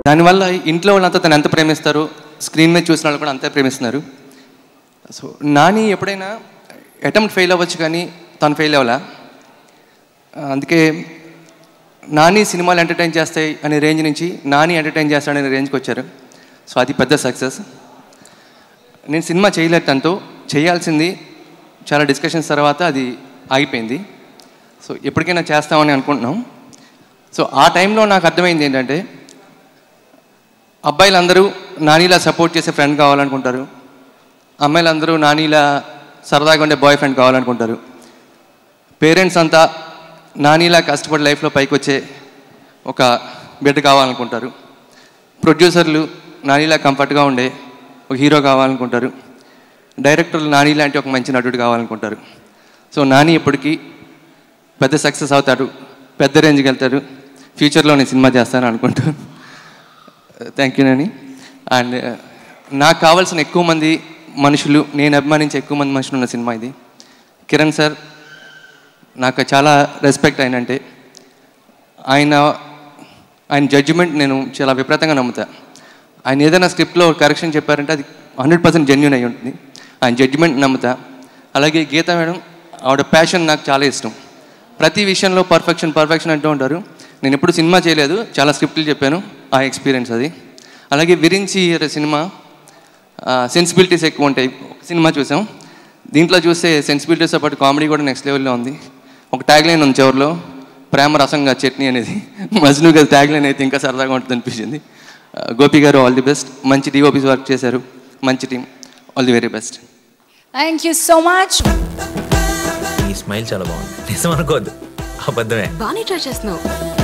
దానివల్ల ఇంట్లో వాళ్ళంతా తను ఎంత ప్రేమిస్తారు స్క్రీన్ మీద చూసిన వాళ్ళు కూడా అంతే ప్రేమిస్తున్నారు సో నాని ఎప్పుడైనా అటెంప్ట్ ఫెయిల్ అవ్వచ్చు కానీ తను ఫెయిల్ అవ్వలా అందుకే నాని సినిమాలు ఎంటర్టైన్ చేస్తాయి అనే రేంజ్ నుంచి నాని ఎంటర్టైన్ చేస్తాడనే రేంజ్కి వచ్చారు సో అది పెద్ద సక్సెస్ నేను సినిమా చేయలేదు తనతో చేయాల్సింది చాలా డిస్కషన్స్ తర్వాత అది ఆగిపోయింది సో ఎప్పటికైనా చేస్తామని అనుకుంటున్నాం సో ఆ టైంలో నాకు అర్థమైంది ఏంటంటే అబ్బాయిలందరూ నానిలా సపోర్ట్ చేసే ఫ్రెండ్ కావాలనుకుంటారు అమ్మాయిలందరూ నానిలా సరదాగా ఉండే బాయ్ ఫ్రెండ్ కావాలనుకుంటారు పేరెంట్స్ అంతా నానిలా కష్టపడి లైఫ్లో పైకి వచ్చే ఒక బిడ్డ కావాలనుకుంటారు ప్రొడ్యూసర్లు నానిలా కంఫర్ట్గా ఉండే ఒక హీరో కావాలనుకుంటారు డైరెక్టర్లు నాని లాంటి ఒక మంచి నటుడు కావాలనుకుంటారు సో నాని ఇప్పటికీ పెద్ద సక్సెస్ అవుతాడు పెద్ద రేంజ్కి వెళ్తాడు ఫ్యూచర్లో నేను సినిమా చేస్తాను అనుకుంటూ థ్యాంక్ యూ నాని అండ్ నాకు కావాల్సిన ఎక్కువ మంది మనుషులు నేను అభిమానించే ఎక్కువ మంది మనుషులు ఉన్న సినిమా ఇది కిరణ్ సార్ నాకు చాలా రెస్పెక్ట్ ఆయనంటే ఆయన ఆయన జడ్జిమెంట్ నేను చాలా విపరీతంగా నమ్ముతా ఆయన ఏదైనా స్క్రిప్ట్లో కరెక్షన్ చెప్పారంటే అది హండ్రెడ్ పర్సెంట్ జెన్యున్ అయి ఉంటుంది ఆయన జడ్జిమెంట్ నమ్ముతా అలాగే గీత మేడం ఆవిడ ప్యాషన్ నాకు చాలా ఇష్టం ప్రతి విషయంలో పర్ఫెక్షన్ పర్ఫెక్షన్ అంటూ ఉంటారు నేను ఎప్పుడు సినిమా చేయలేదు చాలా స్క్రిప్ట్లు చెప్పాను ఆ ఎక్స్పీరియన్స్ అది అలాగే విరించి సినిమా సెన్సిబిలిటీస్ ఎక్కువ ఉంటాయి ఒక సినిమా చూసాం దీంట్లో చూస్తే సెన్సిబిలిటీస్తో పాటు కామెడీ కూడా నెక్స్ట్ లెవెల్లో ఉంది ఒక ట్యాగ్ లైన్ ఉంది చివరిలో ప్రేమ రసంగా చట్నీ అనేది మజ్ను గారి ట్యాగ్ లైన్ అయితే ఇంకా సరదాగా ఉంటుంది అనిపించింది ఆ, గోపి గారు ఆల్ ది బెస్ట్ మంచి డిఓపీస్ వర్క్ చేశారు మంచి team all the very best thank you so much ఈ స్మైల్ చాలా బాగుంది నిజం అనుకోవద్దు అబద్ధమే బాగానే ట్రై చేస్తున్నావు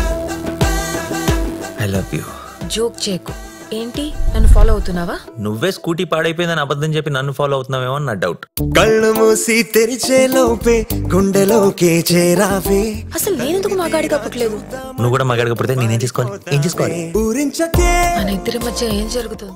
ఐ లవ్ యూ జోక్ చేయకు ఏంటి నన్ను ఫాలో అవుతున్నావా నువ్వే స్కూటీ పాడైపోయిందని అబద్ధం చెప్పి నన్ను ఫాలో అవుతున్నావేమో అని నా డౌట్ కళ్ళు మూసి తెరిచే లోపే గుండెలోకే చేరావే అసలు నేనెందుకు మగాడిగా పుట్టలేదు నువ్వు కూడా మగాడిగా పుడితే నేనేం చేసుకోవాలి ఏం చేసుకోవాలి ఊరించకే మన ఇద్దరి మధ్య ఏం జరుగుతుంది